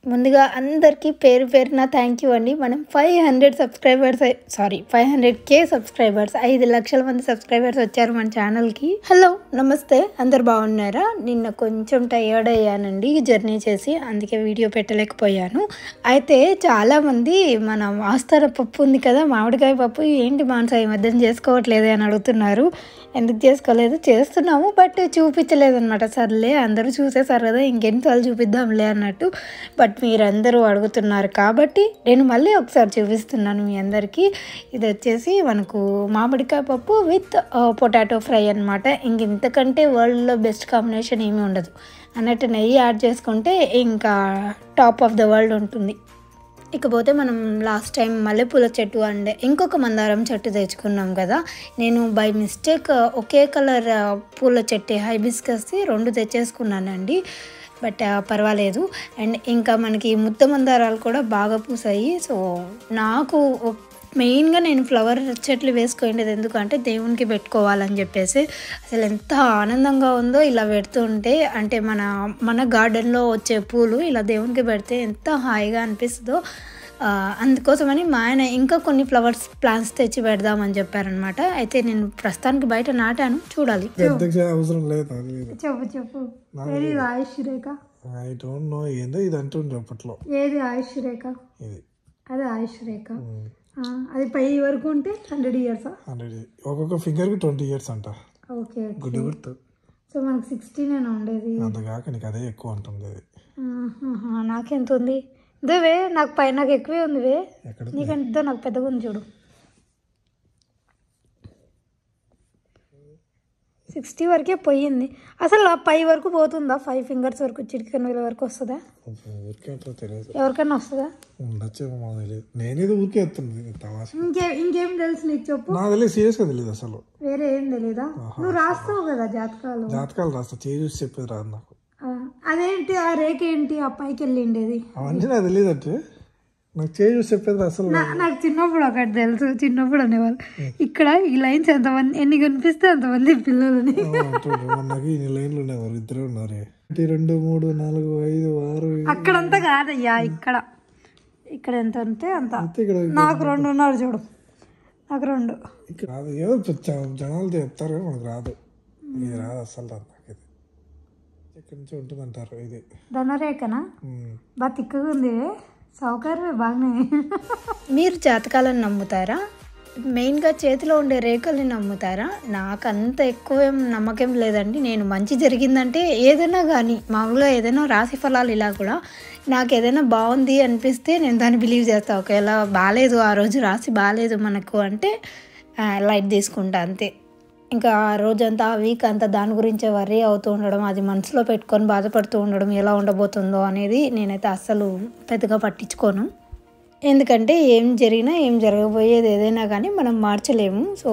ముందుగా అందరికీ పేరు పేరున థ్యాంక్ యూ అండి మనం five hundred subscribers sorry five hundred K subscribers ఐదు లక్షల మంది సబ్స్క్రైబర్స్ వచ్చారు మన ఛానల్కి హలో నమస్తే అందరు బాగున్నారా నిన్న కొంచెం టయర్డ్ అయ్యానండి జర్నీ చేసి అందుకే వీడియో పెట్టలేకపోయాను అయితే చాలామంది మన ఆస్తార పప్పు ఉంది కదా మామిడికాయ పప్పు ఏంటి మానస ఈ మధ్యన చేసుకోవట్లేదే అని అడుగుతున్నారు ఎందుకు చేసుకోలేదు చేస్తున్నాము బట్ చూపించలేదు అనమాట సర్లే అందరూ చూసేసారు కదా ఇంకెన్నిసార్లు చూపిద్దాంలే అన్నట్టు బట్ మీరందరూ అడుగుతున్నారు కాబట్టి నేను మళ్ళీ ఒకసారి చూపిస్తున్నాను మీ అందరికీ ఇది వచ్చేసి మనకు మామిడికాయ పప్పు విత్ పొటాటో ఫ్రై అనమాట ఇంక ఇంతకంటే వరల్డ్లో బెస్ట్ కాంబినేషన్ ఏమీ ఉండదు అన్నట్టు నెయ్యి యాడ్ చేసుకుంటే ఇంకా టాప్ ఆఫ్ ద వరల్డ్ ఉంటుంది ఇకపోతే మనం లాస్ట్ టైం మల్లెపూల చెట్టు అండ్ ఇంకొక మందారం చెట్టు తెచ్చుకున్నాం కదా నేను బై మిస్టేక్ ఒకే కలర్ పూల చెట్టు హైబిస్కస్ది రెండు తెచ్చేసుకున్నానండి బట్ పర్వాలేదు అండ్ ఇంకా మనకి ముద్ద మందారాలు కూడా బాగా పూసాయి సో నాకు మెయిన్గా నేను ఫ్లవర్ చెట్లు వేసుకోండేది ఎందుకంటే దేవునికి పెట్టుకోవాలని చెప్పేసి అసలు ఎంత ఆనందంగా ఉందో ఇలా పెడుతుంటే అంటే మన మన గార్డెన్లో వచ్చే పూలు ఇలా దేవునికి పెడితే ఎంత హాయిగా అనిపిస్తుందో ఆ, అందుకోసమని మా ఆయన ఇంకా కొన్ని ఫ్లవర్స్ ప్లాంట్స్ తెచ్చి పెడదామని చెప్పారనమాట అయితే నేను ప్రస్తుతానికి బయట నాటాను చూడాలి పెద్దగా అవసరం లేదు అది ఇది చెప్పు చెప్పు ఏది Ayush Rekha I don't know ఏందో ఇది అంటుండ్రు అప్పట్లో ఏది ఆయుష్ రేఖ ఇది అదే ఆయుష్ రేఖ ఆ, అది పై వరకు ఉంటే హండ్రెడ్ ఇయర్సా హండ్రెడ్ ఒక్కొక్క ఫింగర్ కి ట్వంటీ ఇయర్స్ అంట ఓకే గుడ్డు గుర్తు సో మనకు సిక్స్టీనేనా ఉండేది అంతగాక నీకు అదే ఎక్కువ ఉంటుంది అది ఆహాహా, నాకెంత ఉంది ఇదేవే నాకు పై నాకు ఎక్కువే ఉంది వే ఎక్కడ నీకంటే నాకు పెద్దగా ఉంది చూడు సిక్స్టీ వరకే పోయింది అసలు ఆ పై వరకు పోతుందా ఫైవ్ ఫింగర్స్ వరకు చిటికెన్ వేల వరకు వస్తుందా ఊరికే అట్లా తెలియదు ఎవరికైనా వస్తుందా ఉండొచ్చేమో మాకు తెలియదు నేనేదో ఊరికే ఎత్తుంది తమాష ఇంకే ఇంకేం తెలుసు నీకు చెప్పు నాకు తెలియదు సీరియస్గా తెలియదు అసలు వేరే ఏం తెలీదా నువ్వు రాస్తావు కదా జాతకాలు జాతకాలు రాస్తా చేయి చూసి చెప్పేది రాదు నాకు ఆ, అదేంటి ఆ రేఖ ఏంటి ఆ పైకి వెళ్ళిండేది అవన్నీ నాకు తెలియదు అంటే నాకు చేయి చూసి చెప్పేది రా అసలు నా- నాకు చిన్నప్పుడు ఒకటి తెలుసు చిన్నప్పుడు అనేవాళ్ళు ఇక్కడ ఈ లైన్స్ ఎంతమంది ఎన్ని కనిపిస్తే అంతమంది పిల్లలని ఆ, అంటుండ్రు. మరి నాకు ఇన్ని లైన్లు ఉన్నాయి ఇద్దరే ఉన్నారే ఒకటి రెండు మూడు నాలుగు ఐదు ఆరు ఏడు. అక్కడంతా కాదయ్యా ఇక్కడ ఇక్కడ ఎంత ఉంటే అంత అయితే ఇక్కడ నాకు రెండు ఉన్నారు చూడు నాకు రెండు ఇక్కడ రాదు ఏదో చ- జనాలు చెప్తారు కానీ మనకు రాదు ఇది రాదు అసలు రాదు నాకు ఇది ఇక్కడి నుంచి ఉంటుంది అంటారు ఇది ధనరేఖనా ఉమ్. బాగా తిక్కగా ఉంది సౌకర్యం బాగానే మీరు జాతకాలను నమ్ముతారా మెయిన్గా చేతిలో ఉండే రేఖల్ని నమ్ముతారా నాకు అంత ఎక్కువ ఏం నమ్మకం లేదండి నేను మంచి జరిగిందంటే ఏదైనా కానీ మామూలుగా ఏదైనా రాశి ఫలాలు ఇలా కూడా నాకు ఏదైనా బాగుంది అనిపిస్తే నేను దాన్ని బిలీవ్ చేస్తాను ఒకవేళ బాగాలేదు ఆ రోజు రాసి బాగాలేదు మనకు అంటే లైట్ తీసుకుంటా అంతే ఇంకా ఆ రోజంతా ఆ వీక్ అంతా దాని గురించే వర్రీ అవుతూ ఉండడం అది మనసులో పెట్టుకొని బాధపడుతూ ఉండడం ఎలా ఉండబోతుందో అనేది నేనైతే అస్సలు పెద్దగా పట్టించుకోను ఎందుకంటే ఏం జరిగినా ఏం జరగబోయేది ఏదైనా కానీ మనం మార్చలేము సో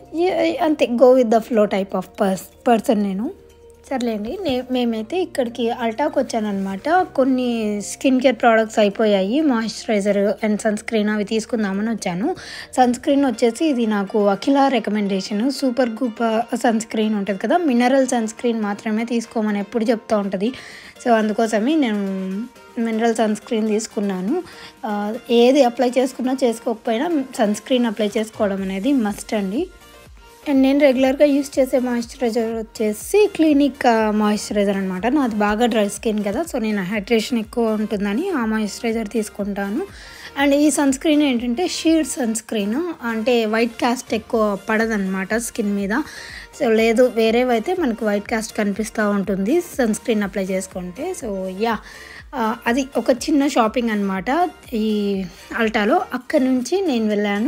ఏ- అంతే go with the flow type of pers person నేను సర్లేండి నే మేమైతే ఇక్కడికి అల్టాక్ వచ్చానమాట కొన్ని స్కిన్ కేర్ ప్రోడక్ట్స్ అయిపోయాయి మాయిశ్చరైజర్ అండ్ సన్ స్క్రీన్ అవి తీసుకుందామని వచ్చాను సన్ స్క్రీన్ వచ్చేసి ఇది నాకు Akhila recommendation Supergoop sunscreen ఉంటుంది కదా మినరల్ సన్ స్క్రీన్ మాత్రమే తీసుకోమని ఎప్పుడు చెప్తూ ఉంటుంది సో అందుకోసమే నేను మినరల్ సన్ స్క్రీన్ తీసుకున్నాను ఆ, ఏది అప్లై చేసుకున్నా చేసుకోకపోయినా సన్ స్క్రీన్ అప్లై చేసుకోవడం అనేది మస్ట్ అండి అండ్ నేను రెగ్యులర్గా యూస్ చేసే మాయిశ్చరైజర్ వచ్చేసి క్లినిక్ మాయిశ్చరైజర్ అనమాట నాది బాగా డ్రై స్కిన్ కదా సో నేను హైడ్రేషన్ ఎక్కువ ఉంటుందని ఆ మాయిశ్చరైజర్ తీసుకుంటాను అండ్ ఈ సన్ స్క్రీన్ ఏంటంటే షీడ్ సన్ స్క్రీన్ అంటే వైట్ కాస్ట్ ఎక్కువ పడదనమాట స్కిన్ మీద సో లేదు వేరేవైతే మనకు వైట్ కాస్ట్ కనిపిస్తూ ఉంటుంది సన్ స్క్రీన్ అప్లై చేసుకుంటే సో యా అది ఒక చిన్న షాపింగ్ అనమాట ఈ అల్టాలో అక్కడ నుంచి నేను వెళ్ళాను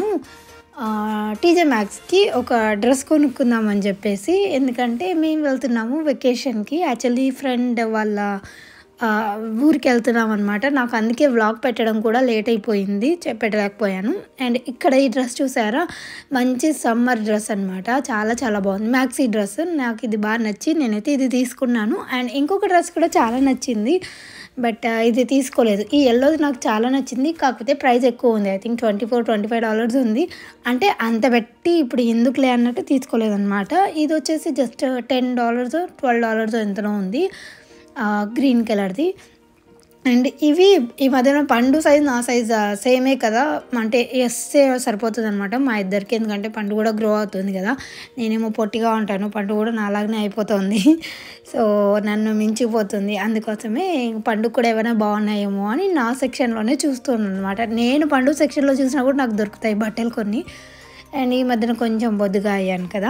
టీజే మ్యాక్స్కి ఒక డ్రెస్ కొనుక్కుందామని చెప్పేసి ఎందుకంటే మేము వెళ్తున్నాము వెకేషన్కి యాక్చువల్లీ ఫ్రెండ్ వాళ్ళ ఆ, ఊరికి వెళ్తున్నాం అనమాట నాకు అందుకే వ్లాగ్ పెట్టడం కూడా లేట్ అయిపోయింది చె- పెట్టలేకపోయాను అండ్ ఇక్కడ ఈ డ్రెస్ చూసారా మంచి సమ్మర్ డ్రెస్ అనమాట చాలా చాలా బాగుంది మ్యాక్సీ డ్రెస్ నాకు ఇది బాగా నచ్చి నేనైతే ఇది తీసుకున్నాను అండ్ ఇంకొక డ్రెస్ కూడా చాలా నచ్చింది బట్ ఇది తీసుకోలేదు ఈ ఎల్లోది నాకు చాలా నచ్చింది కాకపోతే ప్రైస్ ఎక్కువ ఉంది I think twenty four twenty five dollars ఉంది అంటే అంత పెట్టి ఇప్పుడు ఎందుకులే అన్నట్టు తీసుకోలేదన్నమాట ఇది వచ్చేసి just ten dollars twelve dollars ఎంతనో ఉంది గ్రీన్ కలర్ది అండ్ ఇవి ఈ మధ్యన పండు సైజ్ నా సైజ్ సేమే కదా అంటే ఎస్సే సరిపోతుంది అనమాట మా ఇద్దరికి ఎందుకంటే పండు కూడా గ్రో అవుతుంది కదా నేనేమో పొట్టిగా ఉంటాను పండు కూడా నాలాగనే అయిపోతుంది సో నన్ను మించిపోతుంది అందుకోసమే పండు కూడా ఏమైనా బాగున్నాయేమో అని నా సెక్షన్లోనే చూస్తున్నాను అనమాట నేను పండు సెక్షన్లో చూసినా కూడా నాకు దొరుకుతాయి బట్టలు కొన్ని అండ్ ఈ మధ్యన కొంచెం బొద్దుగా అయ్యాను కదా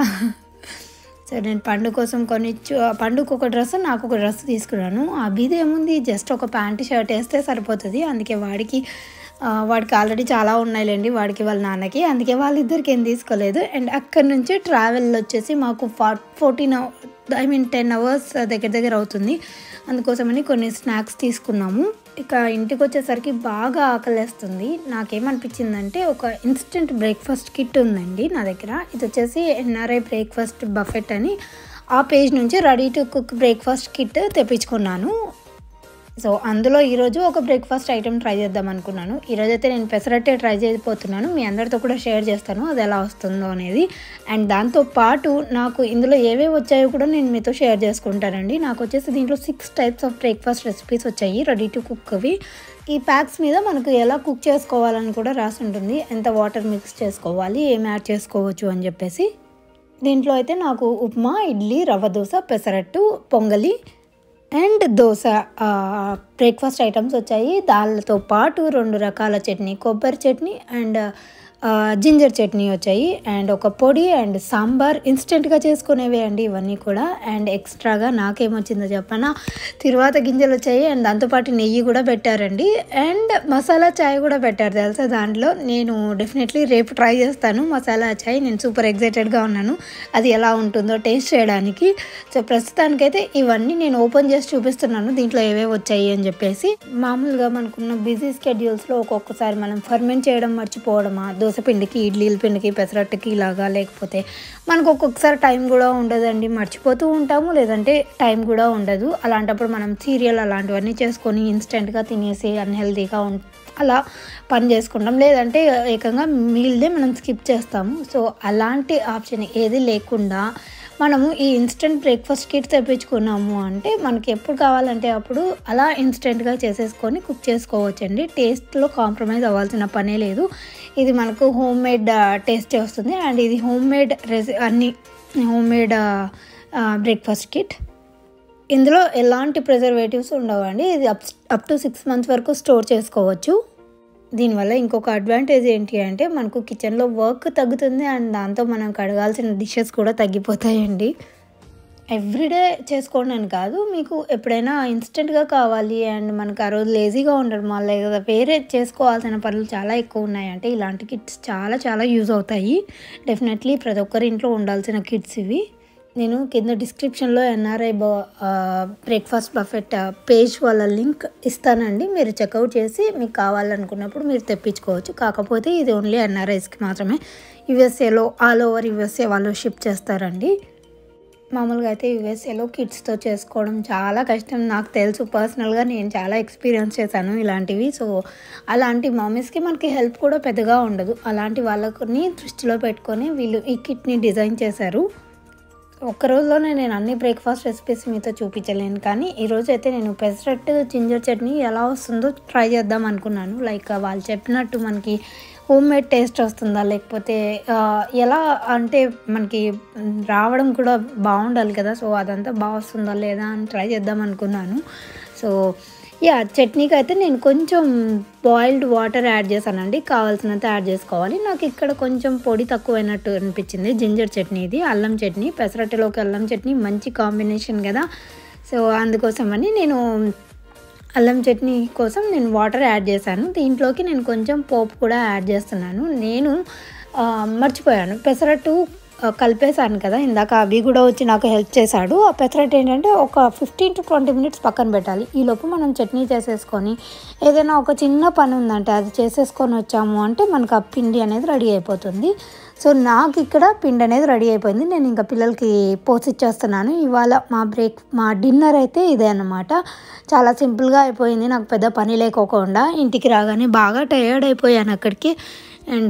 సో నేను పండు కోసం కొన్ని చు- పండుగకు ఒక డ్రెస్ నాకు ఒక డ్రెస్ తీసుకున్నాను అభిది ఏముంది జస్ట్ ఒక ప్యాంట్ షర్ట్ వేస్తే సరిపోతుంది అందుకే వాడికి ఆ, వాడికి ఆల్రెడీ చాలా ఉన్నాయిలేండి వాడికి వాళ్ళ నాన్నకి అందుకే వాళ్ళిద్దరికి ఏం తీసుకోలేదు అండ్ అక్కడి నుంచి ట్రావెల్ వచ్చేసి మాకు for fourteen I mean ten hours దగ్గర దగ్గర అవుతుంది అందుకోసమని కొన్ని స్నాక్స్ తీసుకున్నాము ఇక ఇంటికి వచ్చేసరికి బాగా ఆకలేస్తుంది నాకేమనిపించిందంటే ఒక ఇన్స్టెంట్ బ్రేక్ఫాస్ట్ కిట్ ఉందండి నా దగ్గర ఇది వచ్చేసి ఎన్ఆర్ఐ బ్రేక్ఫాస్ట్ బఫెట్ అని ఆ పేజ్ నుంచి ready to cook breakfast kit తెప్పించుకున్నాను సో అందులో ఈరోజు ఒక బ్రేక్ఫాస్ట్ ఐటెం ట్రై చేద్దాం అనుకున్నాను ఈరోజు అయితే నేను పెసరట్టే ట్రై చేయబోతున్నాను మీ అందరితో కూడా షేర్ చేస్తాను అది ఎలా వస్తుందో అనేది అండ్ దాంతో పాటు నాకు ఇందులో ఏవేవి వచ్చాయో కూడా నేను మీతో షేర్ చేసుకుంటానండి నాకు వచ్చేసి దీంట్లో six types of breakfast recipes వచ్చాయి రెడీ టు కుక్వి ఈ ప్యాక్స్ మీద మనకు ఎలా కుక్ చేసుకోవాలని కూడా రాసి ఉంటుంది ఎంత వాటర్ మిక్స్ చేసుకోవాలి ఏం యాడ్ చేసుకోవచ్చు అని చెప్పేసి దీంట్లో అయితే నాకు ఉప్మా ఇడ్లీ రవ్వ దోశ పెసరట్టు పొంగలి అండ్ దోశ బ్రేక్ఫాస్ట్ ఐటమ్స్ వచ్చాయి దానితో పాటు రెండు రకాల చట్నీ కొబ్బరి చట్నీ అండ్ జింజర్ చట్నీ వచ్చాయి అండ్ ఒక పొడి అండ్ సాంబార్ ఇన్స్టెంట్గా చేసుకునేవే అండి ఇవన్నీ కూడా అండ్ ఎక్స్ట్రాగా నాకేమొచ్చిందో చెప్పనా తిరువాత గింజలు వచ్చాయి అండ్ దాంతోపాటు నెయ్యి కూడా పెట్టారండి అండ్ మసాలా చాయ్ కూడా పెట్టారు తెలుసా దాంట్లో నేను డెఫినెట్లీ రేపు ట్రై చేస్తాను మసాలా చాయ్ నేను సూపర్ ఎగ్జైటెడ్గా ఉన్నాను అది ఎలా ఉంటుందో టేస్ట్ చేయడానికి సో ప్రస్తుతానికైతే ఇవన్నీ నేను ఓపెన్ చేసి చూపిస్తున్నాను దీంట్లో ఏవేవి వచ్చాయి అని చెప్పేసి మామూలుగా మనకున్న బిజీ స్కెడ్యూల్స్లో ఒక్కొక్కసారి మనం ఫర్మెంట్ చేయడం మర్చిపోవడమా దోశ పిండికి ఇడ్లీల పిండికి పెసరట్టుకి ఇలాగా లేకపోతే మనకు ఒక్కొక్కసారి టైం కూడా ఉండదండి మర్చిపోతూ ఉంటాము లేదంటే టైం కూడా ఉండదు అలాంటప్పుడు మనం సీరియల్ అలాంటివన్నీ చేసుకొని ఇన్స్టెంట్గా తినేసి అన్హెల్తీగా ఉం అలా పని చేసుకుంటాం లేదంటే ఏకంగా మీల్దే మనం స్కిప్ చేస్తాము సో అలాంటి ఆప్షన్ ఏది లేకుండా మనము ఈ ఇన్స్టెంట్ బ్రేక్ఫాస్ట్ కిట్ తెప్పించుకున్నాము అంటే మనకి ఎప్పుడు కావాలంటే అప్పుడు అలా ఇన్స్టెంట్గా చేసేసుకొని కుక్ చేసుకోవచ్చండి టేస్ట్లో కాంప్రమైజ్ అవ్వాల్సిన పనే లేదు ఇది మనకు హోమ్ మేడ్ టేస్టే వస్తుంది అండ్ ఇది హోమ్ మేడ్ రెసి అన్ని హోమ్ మేడ్ బ్రేక్ఫాస్ట్ కిట్ ఇందులో ఎలాంటి ప్రిజర్వేటివ్స్ ఉండవండి ఇది up up to six months వరకు స్టోర్ చేసుకోవచ్చు దీనివల్ల ఇంకొక అడ్వాంటేజ్ ఏంటి అంటే మనకు కిచెన్లో వర్క్ తగ్గుతుంది అండ్ దాంతో మనం కడగాల్సిన డిషెస్ కూడా తగ్గిపోతాయండి ఎవ్రీడే చేసుకోండి అని కాదు మీకు ఎప్పుడైనా ఇన్స్టెంట్గా కావాలి అండ్ మనకు ఆ రోజు లేజీగా ఉండడం వల్ల లేదా వేరే చేసుకోవాల్సిన పనులు చాలా ఎక్కువ ఉన్నాయి అంటే ఇలాంటి కిట్స్ చాలా చాలా యూజ్ అవుతాయి డెఫినెట్లీ ప్రతి ఒక్కరి ఇంట్లో ఉండాల్సిన కిట్స్ ఇవి నేను కింద డిస్క్రిప్షన్లో ఎన్ఆర్ఐ బ్రేక్ఫాస్ట్ బఫెట్ పేజ్ వాళ్ళ లింక్ ఇస్తానండి మీరు చెక్అవుట్ చేసి మీకు కావాలనుకున్నప్పుడు మీరు తెప్పించుకోవచ్చు కాకపోతే ఇది ఓన్లీ ఎన్ఆర్ఐస్కి మాత్రమే యుఎస్ఏలో ఆల్ ఓవర్ యుఎస్ఏ వాళ్ళు షిప్ చేస్తారండి మామూలుగా అయితే యుఎస్ఏలో కిడ్స్తో చేసుకోవడం చాలా కష్టం నాకు తెలుసు పర్సనల్గా నేను చాలా ఎక్స్పీరియన్స్ చేశాను ఇలాంటివి సో అలాంటి మమ్మీస్కి మనకి హెల్ప్ కూడా పెద్దగా ఉండదు అలాంటి వాళ్ళని దృష్టిలో పెట్టుకొని వీళ్ళు ఈ కిట్ని డిజైన్ చేశారు ఒక్క రోజులోనే నేను అన్ని బ్రేక్ఫాస్ట్ రెసిపీస్ మీతో చూపించలేను కానీ ఈరోజు అయితే నేను పెసరట్టు జింజర్ చట్నీ ఎలా వస్తుందో ట్రై చేద్దాం అనుకున్నాను లైక్ వాళ్ళు చెప్పినట్టు మనకి హోమ్ మేడ్ టేస్ట్ వస్తుందా లేకపోతే ఆ, ఎలా అంటే మనకి రావడం కూడా బాగుండాలి కదా సో అదంతా బాగా వస్తుందా లేదా అని ట్రై చేద్దాం అనుకున్నాను సో యా చట్నీకి అయితే నేను కొంచెం బాయిల్డ్ వాటర్ యాడ్ చేశానండి కావాల్సినంత యాడ్ చేసుకోవాలి నాకు ఇక్కడ కొంచెం పొడి తక్కువైనట్టు అనిపించింది జింజర్ చట్నీ ఇది అల్లం చట్నీ పెసరట్టులోకి అల్లం చట్నీ మంచి కాంబినేషన్ కదా సో అందుకోసమని నేను అల్లం చట్నీ కోసం నేను వాటర్ యాడ్ చేశాను దీంట్లోకి నేను కొంచెం పోపు కూడా యాడ్ చేస్తున్నాను నేను ఆ, మర్చిపోయాను పెసరట్టు ఆ, కలిపేశాను కదా ఇందాక అవి కూడా వచ్చి నాకు హెల్ప్ చేశాడు ఆ పెసరట్టు ఏంటంటే ఒక ఫిఫ్టీన్ టు ట్వంటీ మినిట్స్ పక్కన పెట్టాలి ఈలోపు మనం చట్నీ చేసేసుకొని ఏదైనా ఒక చిన్న పని ఉందంటే అది చేసేసుకొని వచ్చాము అంటే మనకు ఆ పిండి అనేది రెడీ అయిపోతుంది సో నాకు ఇక్కడ పిండి అనేది రెడీ అయిపోయింది నేను ఇంకా పిల్లలకి పోసిచ్చేస్తున్నాను ఇవాళ మా బ్రేక్ మా డిన్నర్ అయితే ఇదే అన్నమాట చాలా సింపుల్గా అయిపోయింది నాకు పెద్ద పని లేకోకుండా ఇంటికి రాగానే బాగా టయర్డ్ అయిపోయాను అక్కడికి అండ్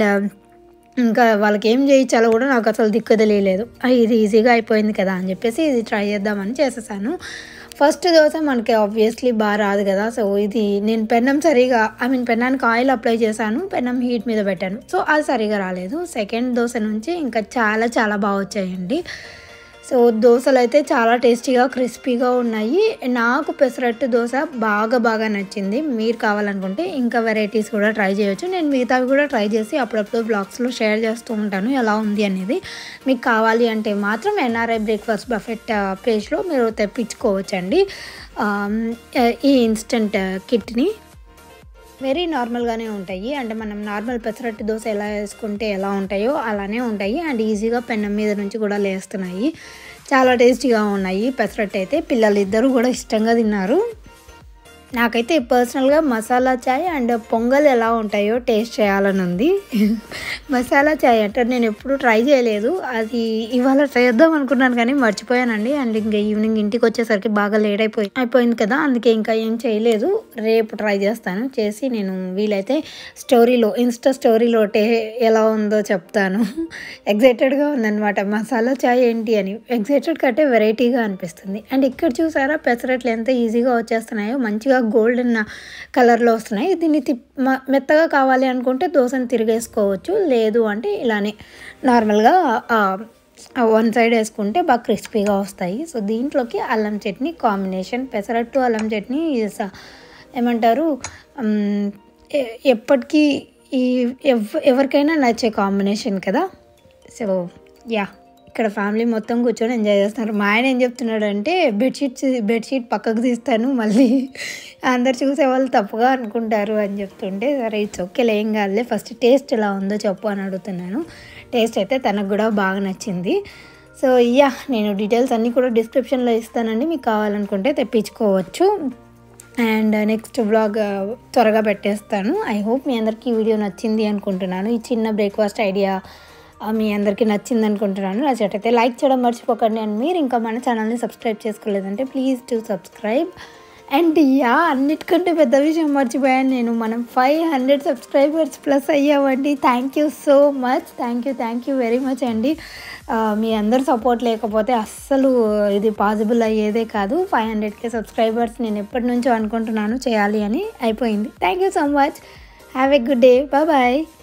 ఇంకా వాళ్ళకి ఏం చేయించాలో కూడా నాకు అసలు దిక్కు తెలియలేదు ఆ, ఇది ఈజీగా అయిపోయింది కదా అని చెప్పేసి ఇది ట్రై చేద్దామని చేసేసాను ఫస్ట్ దోశ మనకి ఆబ్వియస్లీ బాగా రాదు కదా సో ఇది నేను పెన్నం సరిగా ఐ మీన్ పెన్నానికి ఆయిల్ అప్లై చేశాను పెన్నం హీట్ మీద పెట్టాను సో అది సరిగా రాలేదు సెకండ్ దోశ నుంచి ఇంకా చాలా చాలా బాగా వచ్చాయండి సో దోశలు అయితే చాలా టేస్టీగా క్రిస్పీగా ఉన్నాయి నాకు పెసరట్టు దోశ బాగా బాగా నచ్చింది మీరు కావాలనుకుంటే ఇంకా వెరైటీస్ కూడా ట్రై చేయొచ్చు నేను మిగతావి కూడా ట్రై చేసి అప్పుడప్పుడు బ్లాగ్స్లో షేర్ చేస్తూ ఉంటాను ఎలా ఉంది అనేది మీకు కావాలి అంటే మాత్రం ఎన్ఆర్ఐ బ్రేక్ఫాస్ట్ బఫెట్ పేజ్లో మీరు తెప్పించుకోవచ్చండి ఆమ్, ఈ ఇన్స్టెంట్ కిట్ని వెరీ నార్మల్గానే ఉంటాయి అంటే మనం నార్మల్ పెసరట్టు దోశ ఎలా వేసుకుంటే ఎలా ఉంటాయో అలానే ఉంటాయి అండ్ ఈజీగా పెన్నం మీద నుంచి కూడా లేస్తున్నాయి చాలా టేస్టీగా ఉన్నాయి పెసరట్టు అయితే పిల్లలు ఇద్దరు కూడా ఇష్టంగా తిన్నారు నాకైతే పర్సనల్గా మసాలా చాయ్ అండ్ పొంగల్ ఎలా ఉంటాయో టేస్ట్ చేయాలని ఉంది మసాలా చాయ్ అంటే నేను ఎప్పుడు ట్రై చేయలేదు అది ఇవాళ చేద్దాం అనుకున్నాను కానీ మర్చిపోయానండి అండ్ ఇంకా ఈవినింగ్ ఇంటికి వచ్చేసరికి బాగా లేట్ అయిపోయి అయిపోయింది కదా అందుకే ఇంకా ఏం చేయలేదు రేపు ట్రై చేస్తాను చేసి నేను వీలైతే స్టోరీలో ఇన్స్టా స్టోరీలో టే ఎలా ఉందో చెప్తాను ఎగ్జైటెడ్గా ఉందన్నమాట మసాలా చాయ్ ఏంటి అని ఎగ్జైటెడ్ కంటే వెరైటీగా అనిపిస్తుంది అండ్ ఇక్కడ చూసారా పెసరట్లు ఎంత ఈజీగా వచ్చేస్తున్నాయో మంచిగా గోల్డెన్ కలర్లో వస్తున్నాయి దీన్ని తిప్ మ- మెత్తగా కావాలి అనుకుంటే దోశను తిరిగేసుకోవచ్చు లేదు అంటే ఇలానే నార్మల్గా వన్ సైడ్ వేసుకుంటే బాగా క్రిస్పీగా వస్తాయి సో దీంట్లోకి అల్లం చట్నీ కాంబినేషన్ పెసరట్టు అల్లం చట్నీ is, uh, ఏమంటారు మ్, ఎ- ఎప్పటికీ ఈ ఎవ్- ఎవరికైనా నచ్చే కాంబినేషన్ కదా సో యా ఇక్కడ ఫ్యామిలీ మొత్తం కూర్చొని ఎంజాయ్ చేస్తున్నారు మా ఆయన ఏం చెప్తున్నాడంటే బెడ్షీట్ బెడ్షీట్ పక్కకు తీస్తాను మళ్ళీ అందరు చూసే వాళ్ళు తప్పుగా అనుకుంటారు అని చెప్తుంటే సరే ఇట్స్ ఓకే ఏం కాదులే ఫస్ట్ టేస్ట్ ఎలా ఉందో చెప్పు అని అడుగుతున్నాను టేస్ట్ అయితే తనకు కూడా బాగా నచ్చింది సో యా నేను డీటెయిల్స్ అన్నీ కూడా డిస్క్రిప్షన్లో ఇస్తానండి మీకు కావాలనుకుంటే తెప్పించుకోవచ్చు అండ్ నెక్స్ట్ బ్లాగ్ త్వరగా పెట్టేస్తాను ఐ హోప్ మీ అందరికీ ఈ వీడియో నచ్చింది అనుకుంటున్నాను ఈ చిన్న బ్రేక్ఫాస్ట్ ఐడియా మీ అందరికీ నచ్చింది అనుకుంటున్నాను నచ్చినట్టయితే లైక్ చేయడం మర్చిపోకండి అండ్ మీరు ఇంకా మన ఛానల్ని సబ్స్క్రైబ్ చేసుకోలేదంటే please to subscribe and yeah అన్నిటికంటే పెద్ద విషయం మర్చిపోయాను నేను మనం ఫైవ్ హండ్రెడ్ సబ్స్క్రైబర్స్ ప్లస్ అయ్యామండి thank you so much thank you thank you very much అండి ఆ, మీ అందరు సపోర్ట్ లేకపోతే అస్సలు ఇది పాసిబుల్ అయ్యేదే కాదు ఫైవ్ హండ్రెడ్కే సబ్స్క్రైబర్స్ నేను ఎప్పటి నుంచో అనుకుంటున్నాను చేయాలి అని అయిపోయింది thank you so much have a good day bye